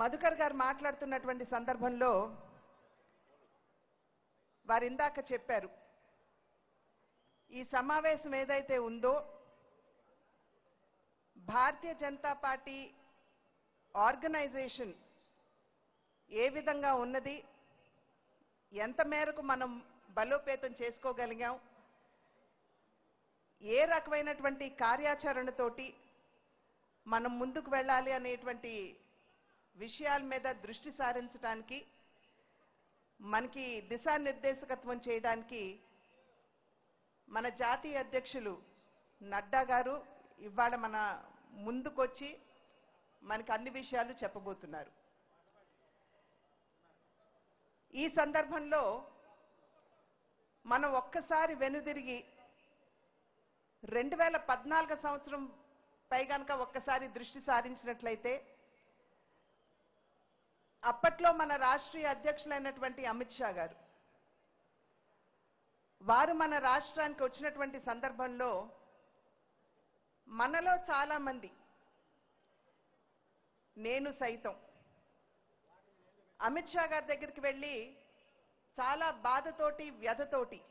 మధుకర్ గారు మాట్లాడుతున్నటువంటి సందర్భంలో వారు ఇందాక చెప్పారు ఈ సమావేశం ఏదైతే ఉందో భారతీయ జనతా పార్టీ ఆర్గనైజేషన్ ఏ విధంగా ఉన్నది ఎంత మేరకు మనం బలోపేతం చేసుకోగలిగాం ఏ రకమైనటువంటి కార్యాచరణతోటి మనం ముందుకు వెళ్ళాలి అనేటువంటి విషయాల మీద దృష్టి సారించడానికి మనకి దిశానిర్దేశకత్వం చేయడానికి మన జాతీయ అధ్యక్షులు నడ్డా గారు ఇవాళ మన ముందుకొచ్చి మనకి అన్ని విషయాలు చెప్పబోతున్నారు ఈ సందర్భంలో మనం ఒక్కసారి వెనుదిరిగి రెండు వేల పద్నాలుగు సంవత్సరం పై గనక ఒక్కసారి దృష్టి సారించినట్లయితే అప్పట్లో మన రాష్ట్రీయ అధ్యక్షులైనటువంటి అమిత్ షా గారు వారు మన రాష్ట్రానికి వచ్చినటువంటి సందర్భంలో మనలో చాలా మంది నేను సైతం అమిత్ షా గారి దగ్గరికి వెళ్ళి చాలా బాధతోటి వ్యధతోటి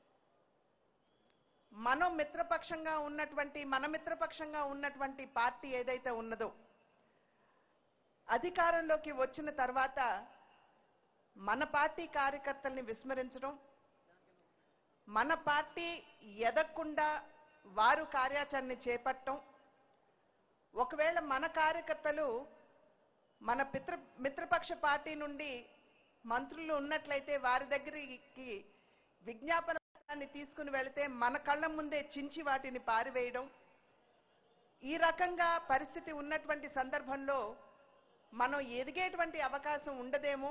మనం మిత్రపక్షంగా ఉన్నటువంటి మన మిత్రపక్షంగా ఉన్నటువంటి పార్టీ ఏదైతే ఉన్నదో అధికారంలోకి వచ్చిన తర్వాత మన పార్టీ కార్యకర్తల్ని విస్మరించడం మన పార్టీ ఎదగకుండా వారు కార్యాచరణ చేపట్టడం ఒకవేళ మన కార్యకర్తలు మన పిత్ర మిత్రపక్ష పార్టీ నుండి మంత్రులు ఉన్నట్లయితే వారి దగ్గరికి విజ్ఞాపన పత్రాన్ని తీసుకుని వెళితే మన కళ్ళ ముందే చించి వాటిని పారివేయడం ఈ రకంగా పరిస్థితి ఉన్నటువంటి సందర్భంలో మనం ఎదిగేటువంటి అవకాశం ఉండదేమో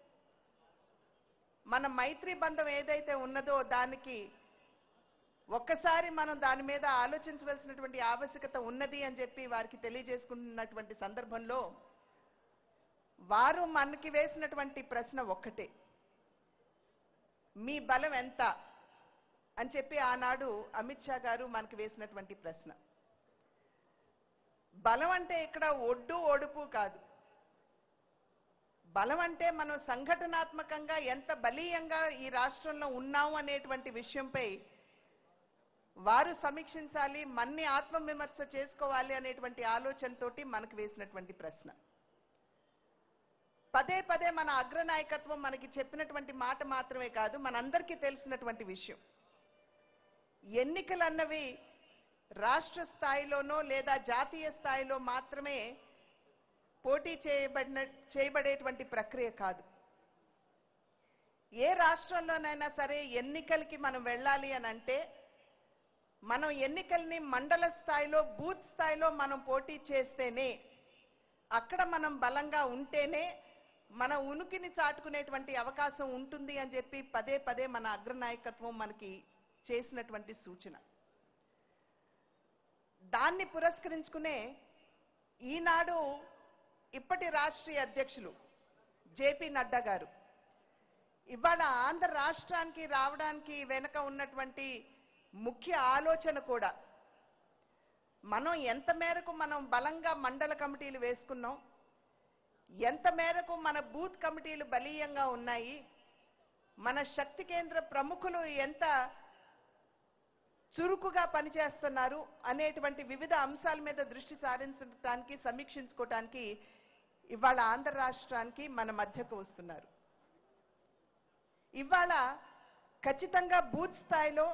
మన మైత్రి బంధం ఏదైతే ఉన్నదో దానికి ఒక్కసారి మనం దాని మీద ఆలోచించవలసినటువంటి ఆవశ్యకత ఉన్నది అని చెప్పి వారికి తెలియజేసుకున్నటువంటి సందర్భంలో వారు మనకి వేసినటువంటి ప్రశ్న ఒక్కటే మీ బలం ఎంత అని చెప్పి ఆనాడు అమిత్ షా గారు మనకి వేసినటువంటి ప్రశ్న బలం అంటే ఇక్కడ ఒడ్డు ఒడుపు కాదు బలం అంటే మనం సంఘటనాత్మకంగా ఎంత బలీయంగా ఈ రాష్ట్రంలో ఉన్నాము అనేటువంటి విషయంపై వారు సమీక్షించాలి మన్ని ఆత్మవిమర్శ చేసుకోవాలి అనేటువంటి ఆలోచనతోటి మనకు వేసినటువంటి ప్రశ్న పదే పదే మన అగ్రనాయకత్వం మనకి చెప్పినటువంటి మాట మాత్రమే కాదు మనందరికీ తెలిసినటువంటి విషయం ఎన్నికలు అన్నవి రాష్ట్ర స్థాయిలోనో లేదా జాతీయ స్థాయిలో మాత్రమే పోటీ చేయబడిన చేయబడేటువంటి ప్రక్రియ కాదు ఏ రాష్ట్రంలోనైనా సరే ఎన్నికలకి మనం వెళ్ళాలి అని అంటే మనం ఎన్నికల్ని మండల స్థాయిలో బూత్ స్థాయిలో మనం పోటీ చేస్తేనే అక్కడ మనం బలంగా ఉంటేనే మన ఉనికిని చాటుకునేటువంటి అవకాశం ఉంటుంది అని చెప్పి పదే పదే మన అగ్రనాయకత్వం మనకి చేసినటువంటి సూచన దాన్ని పురస్కరించుకునే ఈనాడు ఇప్పటి రాష్ట్రీయ అధ్యక్షులు జేపీ నడ్డా గారు ఇవాళ ఆంధ్ర రాష్ట్రానికి రావడానికి వెనుక ఉన్నటువంటి ముఖ్య ఆలోచన కూడా మనం ఎంత మేరకు మనం బలంగా మండల కమిటీలు వేసుకున్నాం ఎంత మేరకు మన బూత్ కమిటీలు బలీయంగా ఉన్నాయి మన శక్తి కేంద్ర ప్రముఖులు ఎంత చురుకుగా పనిచేస్తున్నారు అనేటువంటి వివిధ అంశాల మీద దృష్టి సారించడానికి సమీక్షించుకోవటానికి ఇవాళ ఆంధ్ర రాష్ట్రానికి మన మధ్యకు వస్తున్నారు ఇవాళ ఖచ్చితంగా బూత్ స్థాయిలో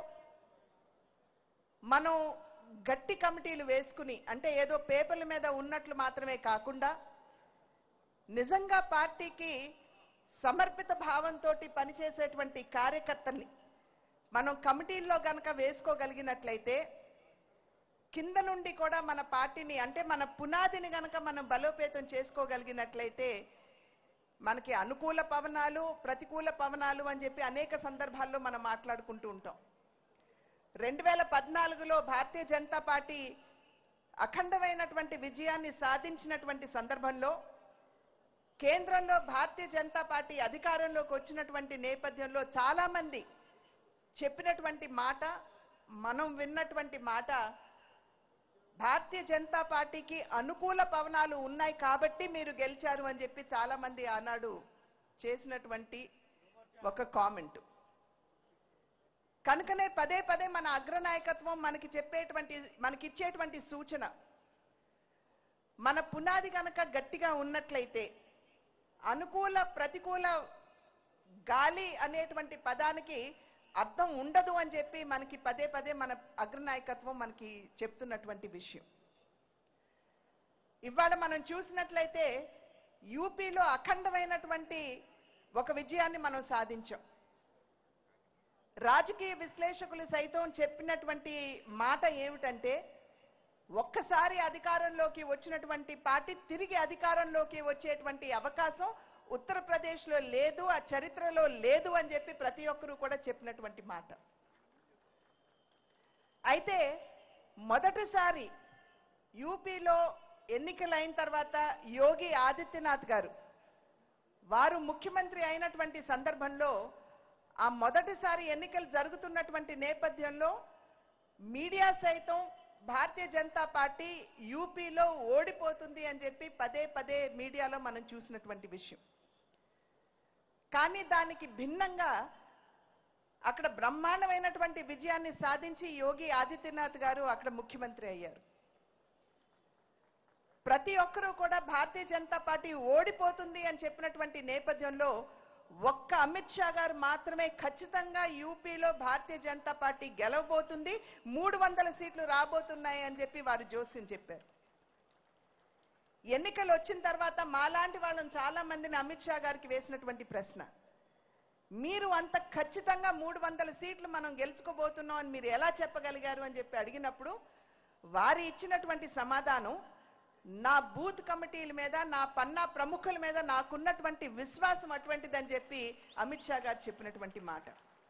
మనం గట్టి కమిటీలు వేసుకుని అంటే ఏదో పేపర్ల మీద ఉన్నట్లు మాత్రమే కాకుండా నిజంగా పార్టీకి సమర్పిత భావంతో పనిచేసేటువంటి కార్యకర్తల్ని మనం కమిటీల్లో గనక వేసుకోగలిగినట్లయితే కింద నుండి కూడా మన పార్టీని అంటే మన పునాదిని గనక మనం బలోపేతం చేసుకోగలిగినట్లయితే మనకి అనుకూల పవనాలు ప్రతికూల పవనాలు అని చెప్పి అనేక సందర్భాల్లో మనం మాట్లాడుకుంటూ ఉంటాం రెండు వేల పద్నాలుగులో భారతీయ జనతా పార్టీ అఖండమైనటువంటి విజయాన్ని సాధించినటువంటి సందర్భంలో కేంద్రంలో భారతీయ జనతా పార్టీ అధికారంలోకి వచ్చినటువంటి నేపథ్యంలో చాలా మంది చెప్పినటువంటి మాట మనం విన్నటువంటి మాట భారతీయ జనతా పార్టీకి అనుకూల పవనాలు ఉన్నాయి కాబట్టి మీరు గెలిచారు అని చెప్పి చాలా మంది ఆనాడు చేసినటువంటి ఒక కామెంట్ కనుకనే పదే పదే మన అగ్రనాయకత్వం మనకి చెప్పేటువంటి మనకిచ్చేటువంటి సూచన మన పునాది కనుక గట్టిగా ఉన్నట్లయితే అనుకూల ప్రతికూల గాలి అనేటువంటి పదానికి అర్థం ఉండదు అని చెప్పి మనకి పదే పదే మన అగ్రనాయకత్వం మనకి చెప్తున్నటువంటి విషయం ఇవాళ మనం చూసినట్లయితే యూపీలో అఖండమైనటువంటి ఒక విజయాన్ని మనం సాధించాం రాజకీయ విశ్లేషకులు సైతం చెప్పినటువంటి మాట ఏమిటంటే ఒక్కసారి అధికారంలోకి వచ్చినటువంటి పార్టీ తిరిగి అధికారంలోకి వచ్చేటువంటి అవకాశం ఉత్తరప్రదేశ్లో లేదు ఆ చరిత్రలో లేదు అని చెప్పి ప్రతి ఒక్కరూ కూడా చెప్పినటువంటి మాట అయితే మొదటిసారి యూపీలో ఎన్నికలైన తర్వాత యోగి ఆదిత్యనాథ్ గారు వారు ముఖ్యమంత్రి అయినటువంటి సందర్భంలో ఆ మొదటిసారి ఎన్నికలు జరుగుతున్నటువంటి నేపథ్యంలో మీడియా సైతం భారతీయ జనతా పార్టీ యూపీలో ఓడిపోతుంది అని చెప్పి పదే పదే మీడియాలో మనం చూసినటువంటి విషయం కానీ దానికి భిన్నంగా అక్కడ బ్రహ్మాండమైనటువంటి విజయాన్ని సాధించి యోగి ఆదిత్యనాథ్ గారు అక్కడ ముఖ్యమంత్రి అయ్యారు ప్రతి ఒక్కరూ కూడా భారతీయ జనతా పార్టీ ఓడిపోతుంది అని చెప్పినటువంటి నేపథ్యంలో ఒక్క అమిత్ షా గారు మాత్రమే ఖచ్చితంగా యూపీలో భారతీయ జనతా పార్టీ గెలవబోతుంది మూడు వందల సీట్లు రాబోతున్నాయి అని చెప్పి వారు జోస్యం చెప్పారు ఎన్నికలు వచ్చిన తర్వాత మాలాంటి వాళ్ళని చాలా మందిని అమిత్ షా గారికి వేసినటువంటి ప్రశ్న మీరు అంత ఖచ్చితంగా మూడు వందల సీట్లు మనం గెలుచుకోబోతున్నాం అని మీరు ఎలా చెప్పగలిగారు అని చెప్పి అడిగినప్పుడు వారు ఇచ్చినటువంటి సమాధానం నా బూత్ కమిటీల మీద నా పన్నా ప్రముఖుల మీద నాకున్నటువంటి విశ్వాసం అటువంటిదని చెప్పి అమిత్ షా గారు చెప్పినటువంటి మాట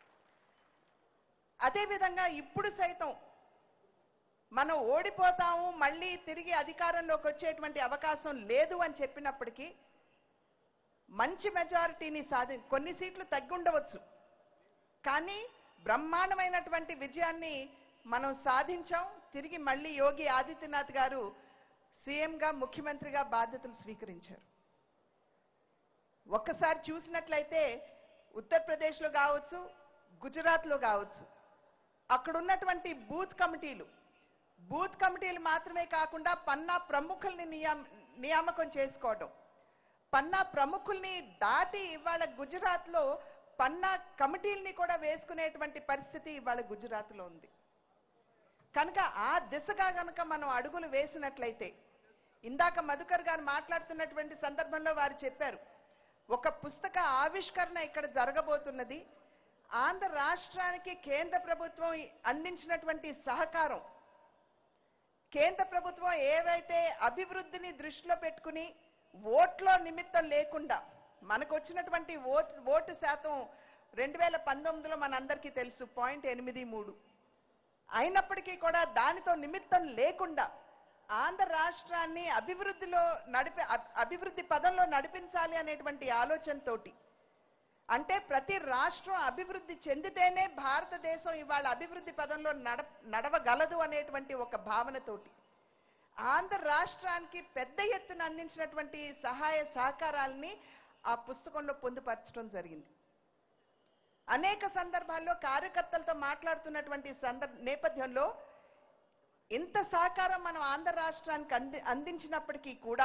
అదేవిధంగా ఇప్పుడు సైతం మనం ఓడిపోతాము మళ్ళీ తిరిగి అధికారంలోకి వచ్చేటువంటి అవకాశం లేదు అని చెప్పినప్పటికీ మంచి మెజారిటీని సాధి కొన్ని సీట్లు తగ్గుండవచ్చు కానీ బ్రహ్మాండమైనటువంటి విజయాన్ని మనం సాధించాం తిరిగి మళ్ళీ యోగి ఆదిత్యనాథ్ గారు సీఎంగా ముఖ్యమంత్రిగా బాధ్యతలు స్వీకరించారు ఒక్కసారి చూసినట్లయితే ఉత్తరప్రదేశ్లో కావచ్చు గుజరాత్లో కావచ్చు అక్కడ ఉన్నటువంటి బూత్ కమిటీలు బూత్ కమిటీలు మాత్రమే కాకుండా పన్నా ప్రముఖుల్ని నియామ నియామకం చేసుకోవడం పన్నా ప్రముఖుల్ని దాటి ఇవాళ గుజరాత్లో పన్నా కమిటీల్ని కూడా వేసుకునేటువంటి పరిస్థితి ఇవాళ గుజరాత్లో ఉంది కనుక ఆ దిశగా గనక మనం అడుగులు వేసినట్లయితే ఇందాక మధుకర్ గారు మాట్లాడుతున్నటువంటి సందర్భంలో వారు చెప్పారు ఒక పుస్తక ఆవిష్కరణ ఇక్కడ జరగబోతున్నది ఆంధ్ర రాష్ట్రానికి కేంద్ర ప్రభుత్వం అందించినటువంటి సహకారం కేంద్ర ప్రభుత్వం ఏవైతే అభివృద్ధిని దృష్టిలో పెట్టుకుని ఓట్లో నిమిత్తం లేకుండా మనకు వచ్చినటువంటి ఓటు ఓటు శాతం రెండు వేల పంతొమ్మిదిలో మనందరికీ తెలుసు పాయింట్ ఎనిమిది మూడు అయినప్పటికీ కూడా దానితో నిమిత్తం లేకుండా ఆంధ్ర రాష్ట్రాన్ని అభివృద్ధిలో నడిపి అబ్- అభివృద్ధి పదంలో నడిపించాలి అనేటువంటి ఆలోచనతోటి అంటే ప్రతి రాష్ట్రం అభివృద్ధి చెందితేనే భారతదేశం ఇవాళ అభివృద్ధి పదంలో నడ నడవగలదు అనేటువంటి ఒక భావనతోటి ఆంధ్ర రాష్ట్రానికి పెద్ద ఎత్తున అందించినటువంటి సహాయ సహకారాలని ఆ పుస్తకంలో పొందుపరచడం జరిగింది అనేక సందర్భాల్లో కార్యకర్తలతో మాట్లాడుతున్నటువంటి సందర్భ నేపథ్యంలో ఇంత సహకారం మనం ఆంధ్ర రాష్ట్రానికి అంది అందించినప్పటికీ కూడా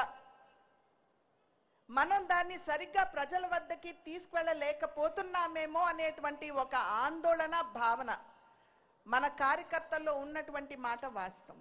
మనం దాన్ని సరిగ్గా ప్రజల వద్దకి తీసుకువెళ్ళలేకపోతున్నామేమో అనేటువంటి ఒక ఆందోళన భావన మన కార్యకర్తల్లో ఉన్నటువంటి మాట వాస్తవం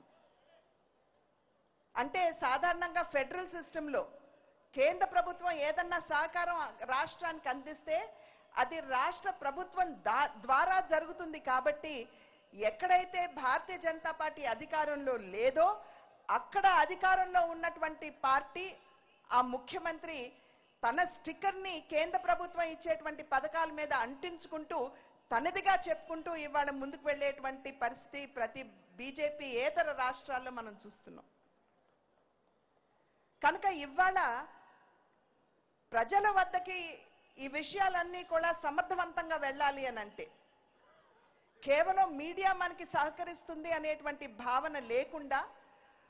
అంటే సాధారణంగా ఫెడరల్ సిస్టంలో కేంద్ర ప్రభుత్వం ఏదన్నా సహకారం రాష్ట్రానికి అందిస్తే అది రాష్ట్ర ప్రభుత్వం దా- ద్వారా జరుగుతుంది కాబట్టి ఎక్కడైతే భారతీయ జనతా పార్టీ అధికారంలో లేదో అక్కడ అధికారంలో ఉన్నటువంటి పార్టీ ఆ ముఖ్యమంత్రి తన స్టిక్కర్ని కేంద్ర ప్రభుత్వం ఇచ్చేటువంటి పథకాల మీద అంటించుకుంటూ తనదిగా చెప్పుకుంటూ ఇవాళ ముందుకు వెళ్ళేటువంటి పరిస్థితి ప్రతి బీజేపీ ఏతర రాష్ట్రాల్లో మనం చూస్తున్నాం కనుక ఇవాళ ప్రజల వద్దకి ఈ విషయాలన్నీ కూడా సమర్థవంతంగా వెళ్ళాలి అని అంటే కేవలం మీడియా మనకి సహకరిస్తుంది అనేటువంటి భావన లేకుండా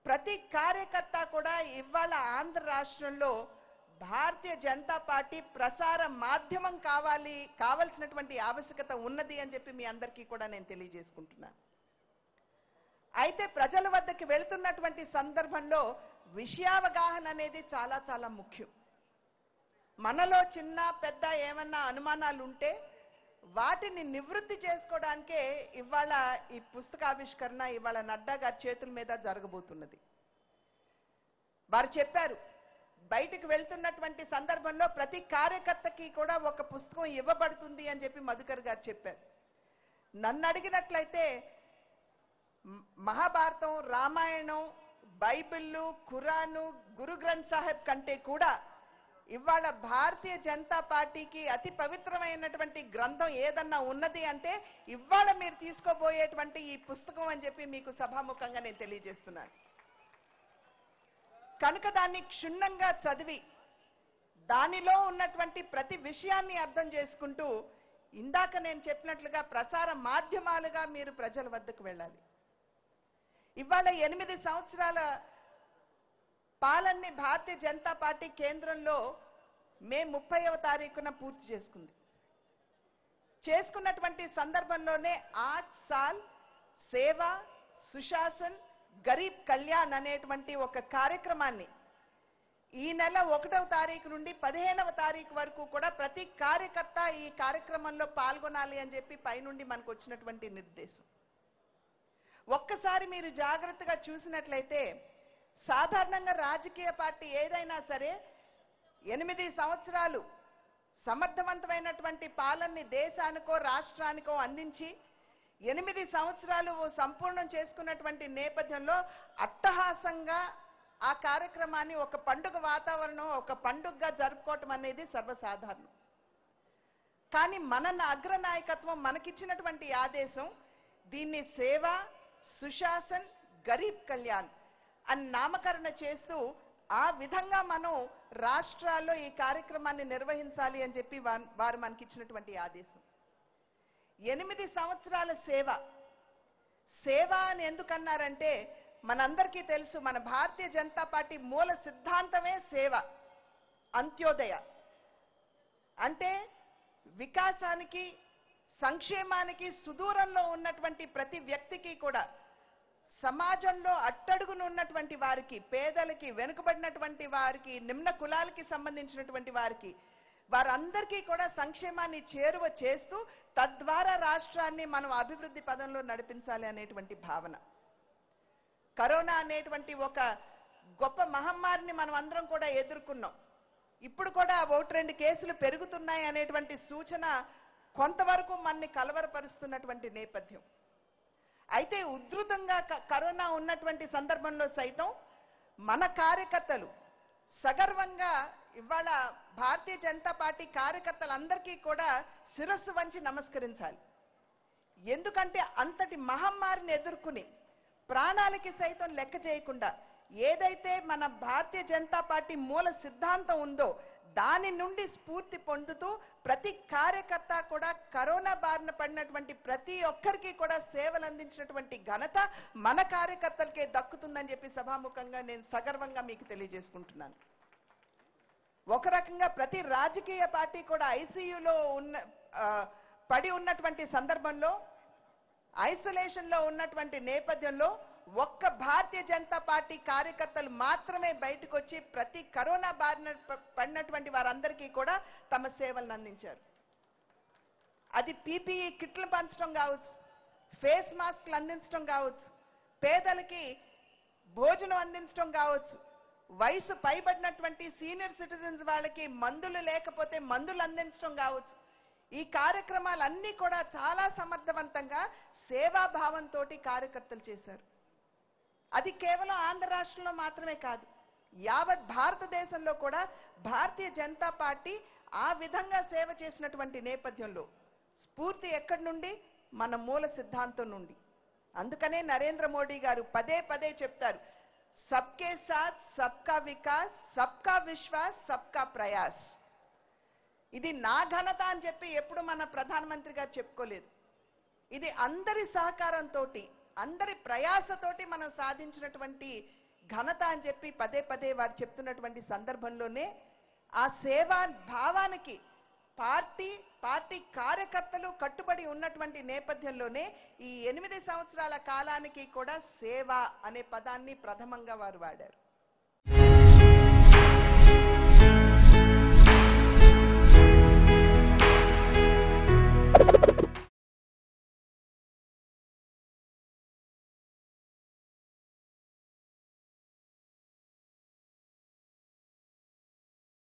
ప్రతి కార్యకర్త కూడా ఇవాళ ఆంధ్ర రాష్ట్రంలో భారతీయ జనతా పార్టీ ప్రసార మాధ్యమం కావాలి కావలసినటువంటి ఆవశ్యకత ఉన్నది అని చెప్పి మీ అందరికీ కూడా నేను తెలియజేసుకుంటున్నాను అయితే ప్రజల వద్దకు వెళుతున్నటువంటి సందర్భంలో విషయావగాహన అనేది చాలా చాలా ముఖ్యం మనలో చిన్న పెద్ద ఏమన్నా అనుమానాలు ఉంటే వాటిని నివృత్తి చేసుకోవడానికే ఇవాళ ఈ పుస్తకావిష్కరణ ఇవాళ నడ్డా గారి చేతుల మీద జరగబోతున్నది వారు చెప్పారు బయటికి వెళ్తున్నటువంటి సందర్భంలో ప్రతి కార్యకర్తకి కూడా ఒక పుస్తకం ఇవ్వబడుతుంది అని చెప్పి మధుకర్ గారు చెప్పారు నన్ను అడిగినట్లయితే మ- మహాభారతం రామాయణం బైబిళ్ళు ఖురాను గురు గ్రంథ్ సాహెబ్ కంటే కూడా ఇవాళ భారతీయ జనతా పార్టీకి అతి పవిత్రమైనటువంటి గ్రంథం ఏదన్నా ఉన్నది అంటే ఇవాళ మీరు తీసుకోబోయేటువంటి ఈ పుస్తకం అని చెప్పి మీకు సభాముఖంగా నేను తెలియజేస్తున్నాను కనుక దాన్ని క్షుణ్ణంగా చదివి దానిలో ఉన్నటువంటి ప్రతి విషయాన్ని అర్థం చేసుకుంటూ ఇందాక నేను చెప్పినట్లుగా ప్రసార మాధ్యమాలుగా మీరు ప్రజల వద్దకు వెళ్ళాలి ఇవాళ ఎనిమిది సంవత్సరాల పాలన్ని భారతీయ జనతా పార్టీ కేంద్రంలో మే ముప్పైవ తారీఖున పూర్తి చేసుకుంది చేసుకున్నటువంటి సందర్భంలోనే ఆట్ సాల్ సేవ సుశాసన్ గరీబ్ కళ్యాణ్ అనేటువంటి ఒక కార్యక్రమాన్ని ఈ నెల ఒకటవ తారీఖు నుండి పదిహేనవ తారీఖు వరకు కూడా ప్రతి కార్యకర్త ఈ కార్యక్రమంలో పాల్గొనాలి అని చెప్పి పైనుండి మనకు వచ్చినటువంటి నిర్దేశం ఒక్కసారి మీరు జాగ్రత్తగా చూసినట్లయితే సాధారణంగా రాజకీయ పార్టీ ఏదైనా సరే ఎనిమిది సంవత్సరాలు సమర్థవంతమైనటువంటి పాలనని దేశానికో రాష్ట్రానికో అందించి ఎనిమిది సంవత్సరాలు సంపూర్ణం చేసుకున్నటువంటి నేపథ్యంలో అట్టహాసంగా ఆ కార్యక్రమాన్ని ఒక పండుగ వాతావరణం ఒక పండుగగా జరుపుకోవటం అనేది సర్వసాధారణం కానీ మన అగ్రనాయకత్వం మనకిచ్చినటువంటి ఆదేశం దీన్ని సేవ సుశాసన్ గరీబ్ కళ్యాణ్ అని నామకరణ చేస్తూ ఆ విధంగా మనం రాష్ట్రాల్లో ఈ కార్యక్రమాన్ని నిర్వహించాలి అని చెప్పి వా- వారు మనకిచ్చినటువంటి ఆదేశం ఎనిమిది సంవత్సరాల సేవ సేవ అని ఎందుకన్నారంటే మనందరికీ తెలుసు మన భారతీయ జనతా పార్టీ మూల సిద్ధాంతమే సేవ అంత్యోదయ అంటే వికాసానికి సంక్షేమానికి సుదూరంలో ఉన్నటువంటి ప్రతి వ్యక్తికి కూడా సమాజంలో అట్టడుగున ఉన్నటువంటి వారికి పేదలకి వెనుకబడినటువంటి వారికి నిమ్న కులాలకి సంబంధించినటువంటి వారికి వారందరికీ కూడా సంక్షేమాన్ని చేరువ చేస్తూ తద్వారా రాష్ట్రాన్ని మనం అభివృద్ధి పదంలో నడిపించాలి అనేటువంటి భావన కరోనా అనేటువంటి ఒక గొప్ప మహమ్మారిని మనం అందరం కూడా ఎదుర్కొన్నాం ఇప్పుడు కూడా ఒకటి రెండు కేసులు పెరుగుతున్నాయి అనేటువంటి సూచన కొంతవరకు మనని కలవరపరుస్తున్నటువంటి నేపథ్యం అయితే ఉధృతంగా క- కరోనా ఉన్నటువంటి సందర్భంలో సైతం మన కార్యకర్తలు సగర్వంగా ఇవాళ భారతీయ జనతా పార్టీ కార్యకర్తలందరికీ కూడా శిరస్సు వంచి నమస్కరించాలి ఎందుకంటే అంతటి మహమ్మారిని ఎదుర్కొని ప్రాణాలకి సైతం లెక్క చేయకుండా ఏదైతే మన భారతీయ జనతా పార్టీ మూల సిద్ధాంతం ఉందో దాని నుండి స్ఫూర్తి పొందుతూ ప్రతి కార్యకర్త కూడా కరోనా బారిన పడినటువంటి ప్రతి ఒక్కరికి కూడా సేవలు అందించినటువంటి ఘనత మన కార్యకర్తలకే దక్కుతుందని చెప్పి సభాముఖంగా నేను సగర్వంగా మీకు తెలియజేసుకుంటున్నాను ఒక రకంగా ప్రతి రాజకీయ పార్టీ కూడా ఐసీయూలో ఉన్న ఆ, పడి ఉన్నటువంటి సందర్భంలో ఐసోలేషన్ లో ఉన్నటువంటి నేపథ్యంలో ఒక్క భారతీయ జనతా పార్టీ కార్యకర్తలు మాత్రమే బయటకు వచ్చి ప్రతి కరోనా బారిన ప- పడినటువంటి వారందరికీ కూడా తమ సేవలను అందించారు అది పీపీఈ కిట్లు పంచడం కావచ్చు ఫేస్ మాస్క్లు అందించడం కావచ్చు పేదలకి భోజనం అందించడం కావచ్చు వయసు పైబడినటువంటి సీనియర్ సిటిజన్స్ వాళ్ళకి మందులు లేకపోతే మందులు అందించడం కావచ్చు ఈ కార్యక్రమాలన్నీ కూడా చాలా సమర్థవంతంగా సేవాభావంతో కార్యకర్తలు చేశారు అది కేవలం ఆంధ్ర రాష్ట్రంలో మాత్రమే కాదు యావత్ భారతదేశంలో కూడా భారతీయ జనతా పార్టీ ఆ విధంగా సేవ చేసినటువంటి నేపథ్యంలో స్ఫూర్తి ఎక్కడి నుండి మన మూల సిద్ధాంతం నుండి అందుకనే నరేంద్ర మోడీ గారు పదే పదే చెప్తారు సబ్కే సాత్ సబ్కా వికాస్ సబ్కా విశ్వాస్ సబ్కా ప్రయాస్ ఇది నా ఘనత అని చెప్పి ఎప్పుడు మన ప్రధానమంత్రి గారు చెప్పుకోలేదు ఇది అందరి సహకారంతో అందరి ప్రయాసతోటి మనం సాధించినటువంటి ఘనత అని చెప్పి పదే పదే వారు చెప్తున్నటువంటి సందర్భంలోనే ఆ సేవా భావానికి పార్టీ పార్టీ కార్యకర్తలు కట్టుబడి ఉన్నటువంటి నేపథ్యంలోనే ఈ ఎనిమిది సంవత్సరాల కాలానికి కూడా సేవ అనే పదాన్ని ప్రథమంగా వారు వాడారు